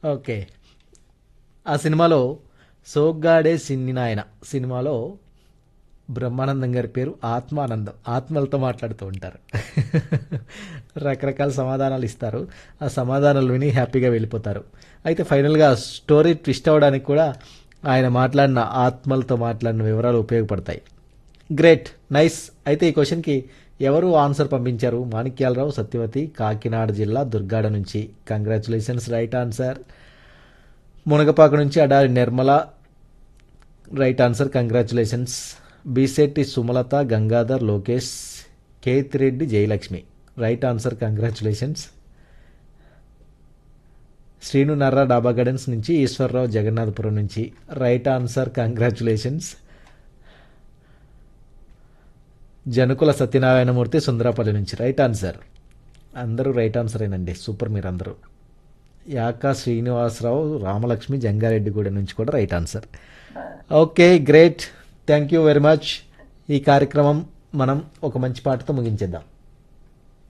okay ఆ సినిమాలో సోగ్గాడే సిన్ని నాయన సినిమాలో బ్రహ్మానందం గారి పేరు ఆత్మానందం ఆత్మలతో మాట్లాడుతూ ఉంటారు రకరకాల సమాధానాలు ఇస్తారు ఆ సమాధానాలు విని హ్యాపీగా వెళ్ళిపోతారు అయితే ఫైనల్గా స్టోరీ ట్విస్ట్ అవ్వడానికి కూడా ఆయన మాట్లాడిన ఆత్మలతో మాట్లాడిన వివరాలు ఉపయోగపడతాయి గ్రేట్ నైస్ అయితే ఈ క్వశ్చన్కి ఎవరు ఆన్సర్ పంపించారు మాణిక్యాలరావు సత్యవతి కాకినాడ జిల్లా దుర్గాడ నుంచి కంగ్రాచులేషన్స్ రైట్ ఆన్సర్ మునగపాక నుంచి Adari Nirmala right answer congratulations Bisetti Sumalatha Gangadhar Lokesh Kethireddy Jayalakshmi right answer congratulations Srinu Narra Daba gardens నుంచి ఈశ్వరరావు జగన్నాథపురం నుంచి right answer congratulations Janukula Satyanarayanamurthy Sundarapalli నుంచి రైట్ ఆన్సర్ అందరూ రైట్ ఆన్సరేనండి సూపర్ మీరు అందరూ యాక శ్రీనివాసరావు రామలక్ష్మి జంగారెడ్డిగూడెం నుంచి కూడా right answer okay great thank you very much ఈ కార్యక్రమం మనం ఒక మంచి పాటతో ముగించేద్దాం